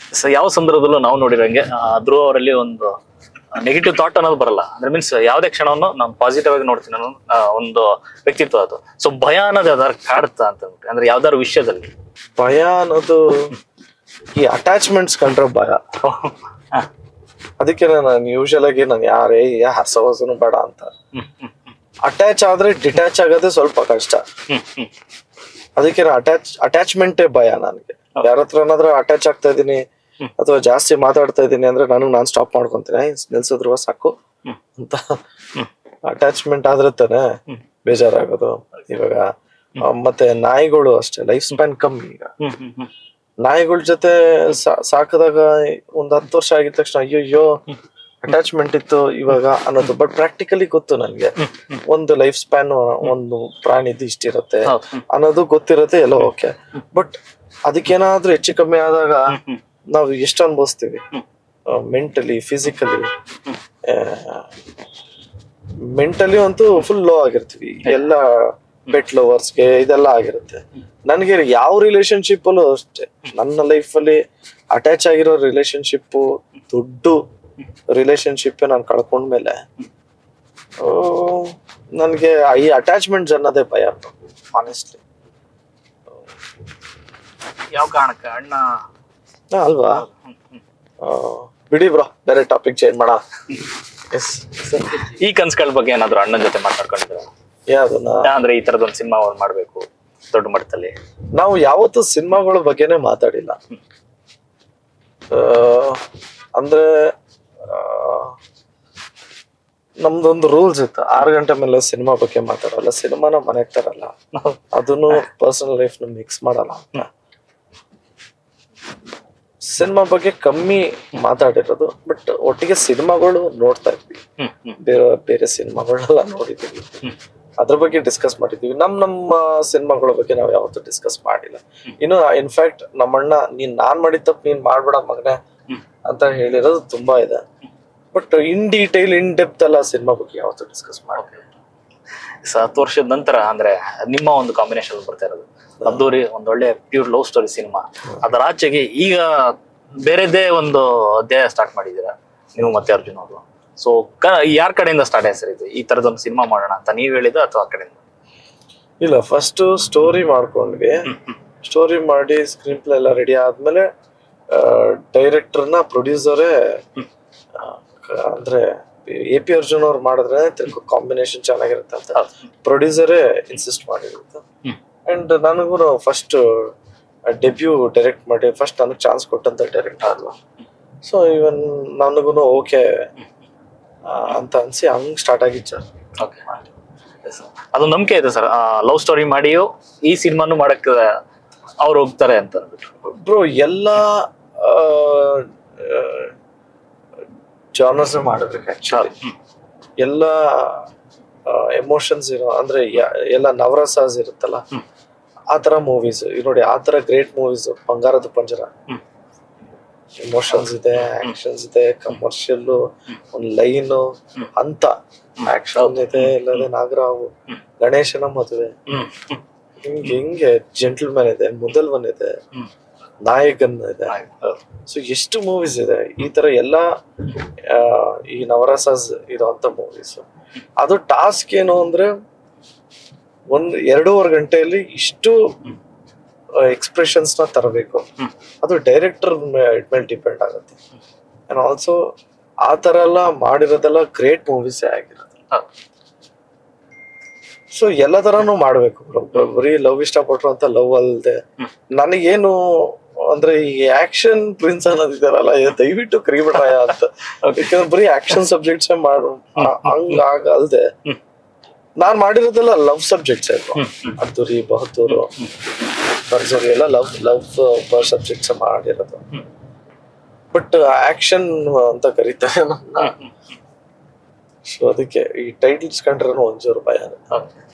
So ಯಾವ ಸಂದರ್ಭದಲ್ಲೂ ನಾವು ನೋಡಿರಂಗೆ ಆ, ಧ್ರುವ ಅವರಲ್ಲಿ ಒಂದು ನೆಗೆಟಿವ್ ಥಾಟ್ ಅನ್ನೋದು ಬರಲ್ಲ ಅಂದ್ರೆ ಮೀನ್ಸ್ ಯಾವುದೇ ಕ್ಷಣವನ್ನು ನಾನು ಪಾಸಿಟಿವ್ ಆಗಿ ನೋಡ್ತೀನಿ ಅನ್ನೋ ಆ, ಒಂದು ವ್ಯಕ್ತಿತ್ವ ಅದು ಸೊ ಭಯ ಅನ್ನೋದು ಯಾವ್ದಾರು ಕಾಡುತ್ತಾ ಅಂತ ಅಂದ್ಬಿಟ್ಟು. ಅಂದ್ರೆ ಯಾವ್ದಾದ್ರು ವಿಷಯದಲ್ಲಿ ಭಯ ಅನ್ನೋದು ಈ ಅಟ್ಯಾಚ್ಮೆಂಟ್ಸ್ ಕಂಡ್ರೆ ಭಯ ಹ. ಅದಕ್ಕೆ ನಾನು ಯೂಶಲ್ ಆಗಿ ನಾನು ಯಾರೇ ಯಾರ ಸಹವಾಸನು ಬೇಡ ಅಂತ ಹ್ಮ್, ಹ್ಮ್, ಅಟ್ಯಾಚ್ ಆದ್ರೆ ಡಿಟ್ಯಾಚ್ ಆಗೋದೇ ಸ್ವಲ್ಪ ಕಷ್ಟ ಹ್ಮ್, ಹ್ಮ್, ಅದಕ್ಕೆ ಅಟ್ಯಾಚ್ ಅಟ್ಯಾಚ್ಮೆಂಟೇ ಭಯ ನನಗೆ ಯಾರ ಹತ್ರ ಏನಾದ್ರೂ ಅಟ್ಯಾಚ್ ಆಗ್ತಾ ಇದೀನಿ ಅಥವಾ ಜಾಸ್ತಿ ಮಾತಾಡ್ತಾ ಇದೀನಿ ಅಂದ್ರೆ ನಾನು ನಾನ್ ಸ್ಟಾಪ್ ಮಾಡ್ಕೊಂತೀನಿ ನಿಲ್ಸಿದ್ರು ಸಾಕು ಹ್ಮ್. ಅಂತ ಅಟ್ಯಾಚ್ಮೆಂಟ್ ಆದ್ರೆ ತಾನೆ ಬೇಜಾರಾಗೋದು ಇವಾಗ ಆ, ಮತ್ತೆ ನಾಯಿಗಳು ಅಷ್ಟೇ ಲೈಫ್ ಸ್ಪ್ಯಾನ್ ಕಮ್ಮಿ ಈಗ ಹ್ಮ್, ಹ್ಮ್, ಹ್ಮ್. ನಾಯಿಗಳ ಜೊತೆ ಸಾ- ಸಾಕಿದಾಗ ಒಂದ್ ಹತ್ತು ವರ್ಷ ಆಗಿದ ತಕ್ಷಣ ಅಯ್ಯೋ ಅಯ್ಯೋ ಅಟ್ಯಾಚ್ಮೆಂಟ್ ಇತ್ತು ಇವಾಗ ಅನ್ನೋದು ಬಟ್ ಪ್ರಾಕ್ಟಿಕಲಿ ಗೊತ್ತು ನನ್ಗೆ ಒಂದು ಲೈಫ್ ಸ್ಪ್ಯಾನ್ ಒಂದು ಪ್ರಾಣಿದು ಇಷ್ಟಿರುತ್ತೆ ಹೌದು. ಹ್ಮ್. ಅನ್ನೋದು ಗೊತ್ತಿರುತ್ತೆ ಎಲ್ಲ ಓಕೆ ಬಟ್ ಅದಕ್ಕೇನಾದ್ರೂ ಹೆಚ್ಚು ಕಮ್ಮಿ ಆದಾಗ ನಾವು ಎಷ್ಟು ಅನ್ಭವಿಸ್ತೀವಿ ಮೆಂಟಲಿ ಫಿಸಿಕಲಿ ಮೆಂಟಲಿ ಅಂತೂ ಫುಲ್ ಲೋ ಆಗಿರ್ತೀವಿ ಎಲ್ಲ ಬೆಟ್ ಲವರ್ಸ್ಗೆ ಇದೆಲ್ಲ ಆಗಿರುತ್ತೆ ನನಗೆ ಯಾವ ರಿಲೇಶನ್ಶಿಪ್ ಅಲ್ಲೂ ಅಷ್ಟೇ ನನ್ನ ಲೈಫ್ ಅಲ್ಲಿ ಅಟ್ಯಾಚ್ ಆಗಿರೋ ರಿಲೇಶನ್ಶಿಪ್ ದೊಡ್ಡ ರಿಲೇಶನ್ಶಿಪ್ ನಾನು ಕಳ್ಕೊಂಡ್ಮೇಲೆ ನನಗೆ ಈ ಅಟ್ಯಾಚ್ಮೆಂಟ್ ಅನ್ನೋದೇ ಭಯ ಆನೆಸ್ಟ್ಲಿ ಯಾವ ಕಾರಣಕ್ಕೆ ಅಣ್ಣ ಅಲ್ವಾ ಹ್ಮ್, ಹ್ಮ್. ಆ, ಬಿಡಿ ಬ್ರೋ ಬೇರೆ ಟಾಪಿಕ್ ಚೇಂಜ್ ಮಾಡ ಎಸ್ ಈ ಕನ್ಸ್ಗಳ ಬಗ್ಗೆ ಏನಾದ್ರು ಅಣ್ಣನ ಜೊತೆ ಮಾತಾಡ್ಕೊಂಡಿದ್ರ ಯಾವ್ದನ್ನ ಅಂದ್ರೆ ಈ ತರದೊಂದು ಸಿನಿಮಾ ಮಾಡ್ಬೇಕು ದೊಡ್ಡ ಮಟ್ಟದಲ್ಲಿ ನಾವು ಯಾವತ್ತೂ ಸಿನಿಮಾಗಳ ಬಗ್ಗೆನೇ ಮಾತಾಡಿಲ್ಲ ಆ, ಅಂದ್ರೆ ಆ, ನಮ್ದೊಂದು ರೂಲ್ಸ್ ಇತ್ತು ಆರು ಗಂಟೆ ಮೇಲೆ ಸಿನಿಮಾ ಬಗ್ಗೆ ಮಾತಾಡಲ್ಲ ಸಿನಿಮಾನ ಮನೆಗ್ ತರಲ್ಲ ಅದನ್ನು ಪರ್ಸನಲ್ ಲೈಫ್ ನ ಮಿಕ್ಸ್ ಮಾಡಲ್ಲ ಅಂತ ಸಿನಿಮಾ ಬಗ್ಗೆ ಕಮ್ಮಿ ಮಾತಾಡಿರೋದು ಬಟ್ ಒಟ್ಟಿಗೆ ಸಿನಿಮಾಗಳು ನೋಡ್ತಾ ಇದ್ವಿ ಹ್ಮ್ ಹ್ಮ್ ಬೇರೆ ಬೇರೆ ಸಿನಿಮಾಗಳನ್ನೆಲ್ಲ ನೋಡಿದೀವಿ ಅದ್ರ ಬಗ್ಗೆ ಡಿಸ್ಕಸ್ ಮಾಡಿದೀವಿ ನಮ್ ನಮ್ಮ ಸಿನಿಮಾಗಳ ಬಗ್ಗೆ ನಾವು ಯಾವತ್ತೂ ಡಿಸ್ಕಸ್ ಮಾಡಿಲ್ಲ ಇನ್ನು ಇನ್ಫ್ಯಾಕ್ಟ್ ನಮ್ಮಣ್ಣ ನೀನ್ ನಾನ್ ಮಾಡಿದ ತಪ್ಪು ನೀನ್ ಮಾಡ್ಬೇಡ ಮಗನೇ ಅಂತ ಹೇಳಿರೋದು ತುಂಬಾ ಇದೆ but in detail in depth ಎಲ್ಲ ಸಿನಿಮಾ ಬಗ್ಗೆ ಯಾವತ್ತೂ ಡಿಸ್ಕಸ್ ಮಾಡಿ ಸೊ ಹತ್ತು ವರ್ಷದ ನಂತರ ಅಂದ್ರೆ ನಿಮ್ಮ ಒಂದು ಕಾಂಬಿನೇಷನ್ ಬರ್ತಾ ಇರೋದು ಅದ್ದೂರಿ ಒಂದ್ ಒಳ್ಳೆ ಪ್ಯೂರ್ ಲವ್ ಸ್ಟೋರಿ ಸಿನಿಮಾ ಅದರ ಆಚೆಗೆ ಈಗ ಬೇರೆದೇ ಒಂದು ಅಧ್ಯಾಯ ಸ್ಟಾರ್ಟ್ ಮಾಡಿದ್ದೀರಾ ನೀವು ಮತ್ತೆ ಅರ್ಜುನ್ ಅವರು ಸೊ ಯಾರ ಕಡೆಯಿಂದ ಸ್ಟಾರ್ಟ್ ಆಯ್ತು ಸರ್ ಇದು ಈ ತರದೊಂದು ಸಿನಿಮಾ ಮಾಡೋಣ ಅಂತ ನೀವ್ ಹೇಳಿದ ಅಥವಾ ಆ ಕಡೆಯಿಂದ ಇಲ್ಲ ಫಸ್ಟ್ ಸ್ಟೋರಿ ಮಾಡ್ಕೊಂಡ್ವಿ ಸ್ಟೋರಿ ಮಾಡಿ ಸ್ಕ್ರೀನ್ ಪ್ಲೇ ಎಲ್ಲ ರೆಡಿ ಆದ್ಮೇಲೆ ಡೈರೆಕ್ಟರ್ನ ಪ್ರೊಡ್ಯೂಸರೇ ಅಂದ್ರೆ ಎ ಪಿ ಅರ್ಜುನ್ ಅವ್ರು ಮಾಡಿದ್ರೆ ಕಾಂಬಿನೇಷನ್ ಚೆನ್ನಾಗಿರುತ್ತೆ ಅಂತ ಪ್ರೊಡ್ಯೂಸರೇ ಇನ್ಸಿಸ್ಟ್ ಮಾಡಿರುತ್ತೆ ಹ್ಮ್. ಅಂಡ್ ನನಗೂ ಫಸ್ಟ್ ಡೆಬ್ಯೂ ಡೈರೆಕ್ಟ್ ಮಾಡಿ ಫಸ್ಟ್ ನನಗೆ ಚಾನ್ಸ್ ಕೊಟ್ಟಂತ ಡೈರೆಕ್ಟ್ ಅಲ್ವಾ ಸೊ ಇವನ್ ನನಗೂ ಓಕೆ ಅಂತ ಅನ್ಸಿ ಹಂಗ್ ಸ್ಟಾರ್ಟ್ ಆಗಿತ್ತು ಸರ್ ಓಕೆ ಅದು ನಂಬಿಕೆ ಇದೆ ಸರ್ ಲವ್ ಸ್ಟೋರಿ ಮಾಡಿಯೂ ಈ ಸಿನಿಮಾನು ಮಾಡಕ್ ಅವ್ರು ಹೋಗ್ತಾರೆ ಅಂತ ಅಂದ್ಬಿಟ್ಟು ಬ್ರೋ ಎಲ್ಲ ಜಾನರ್ಸ್ ಮಾಡ್ಬೇಕು ಆಕ್ಚುಲಿ ಎಲ್ಲ ಎಮೋಷನ್ಸ್ ಇರೋ ಅಂದ್ರೆ ಯ- ಎಲ್ಲ ನವರಸಾಸ್ ಇರುತ್ತಲ್ಲ ಆ ತರ ಮೂವೀಸ್ ನೋಡಿ ಆ ತರ ಗ್ರೇಟ್ ಮೂವೀಸ್ ಬಂಗಾರದ ಪಂಜರ ಹ್ಮ್. ಎಮೋಷನ್ಸ್ ಇದೆ ಆಕ್ಷನ್ಸ್ ಇದೆ ಕಮರ್ಷಿಯಲ್ ಒಂದ್ ಲೈನ್ ಅಂತ ಆಕ್ಷನ್ ಇದೆ ಇಲ್ಲದೆ ನಾಗರಾವು ಗಣೇಶನ ಮದುವೆ ಹ್ಮ್ ಹಿಂಗೆ ಹಿಂಗೆ ಜೆಂಟಲ್ಮನ್ ಇದೆ ಮುದಲ್ವನ್ ಇದೆ ಹ್ಮ್ ನಾಯಕನ್ ಇದೆ ಹೌದು. ಸೊ ಎಷ್ಟು ಮೂವೀಸ್ ಇದೆ ಈ ತರ ಎಲ್ಲ ಆ, ಈ ನವರಸಸ್ ಇರೋಂತ ಮೂವೀಸ್ ಅದು ಟಾಸ್ಕ್ ಏನು ಅಂದ್ರೆ ಒಂದ್ ಎರಡೂವರೆ ಗಂಟೆಯಲ್ಲಿ ಇಷ್ಟು ಎಕ್ಸ್ಪ್ರೆಷನ್ಸ್ ನ ತರಬೇಕು ಹ್ಮ್. ಅದು ಡೈರೆಕ್ಟರ್ ಇಟ್ ಮೇಲೆ ಡಿಪೆಂಡ್ ಆಗುತ್ತೆ ಅಂಡ್ ಆಲ್ಸೋ ಆ ತರ ಎಲ್ಲ ಮಾಡಿರೋದೆಲ್ಲ ಗ್ರೇಟ್ ಮೂವೀಸೇ ಆಗಿರೋದು ಹೌದು. ಸೊ ಎಲ್ಲ ತರಾನು ಮಾಡ್ಬೇಕು bro. ಬರೀ ಲವ್ ಇಷ್ಟಪಟ್ರು ಅಂತ ಲವ್ ಅಲ್ದೆ ನನಗೇನು ಅಂದ್ರೆ ಈ ಆಕ್ಷನ್ ಪ್ರಿನ್ಸ್ ಅನ್ನೋದಿದಾರಲ್ಲ ಏ ದಯವಿಟ್ಟು ಕರಿಬಿಡ್ರಾಯ ಅಂತ ಯಾಕಂದ್ರೆ ಬರೀ ಆಕ್ಷನ್ ಸಬ್ಜೆಕ್ಟ್ಸ್ ಮಾಡು ಹಂಗ ಆಗ ಅಲ್ದೆ ನಾನ್ ಮಾಡಿರೋದೆಲ್ಲ ಲವ್ ಸಬ್ಜೆಕ್ಟ್ಸ್ ಅದ್ದೂರಿ ಬಹದ್ದೂರು ಭರ್ಜರಿ ಎಲ್ಲ ಲವ್ ಲವ್ ಸಬ್ಜೆಕ್ಟ್ಸ್ ಮಾಡಿರೋದು ಬಟ್ ಆಕ್ಷನ್ ಅಂತ ಕರೀತಾರೆ ನನ್ನ ಸೊ ಅದಕ್ಕೆ ಈ ಟೈಟಲ್ಸ್ ಕಂಡ್ರೆ ಒಂಚೂರು ಭಯ ಹೌದು.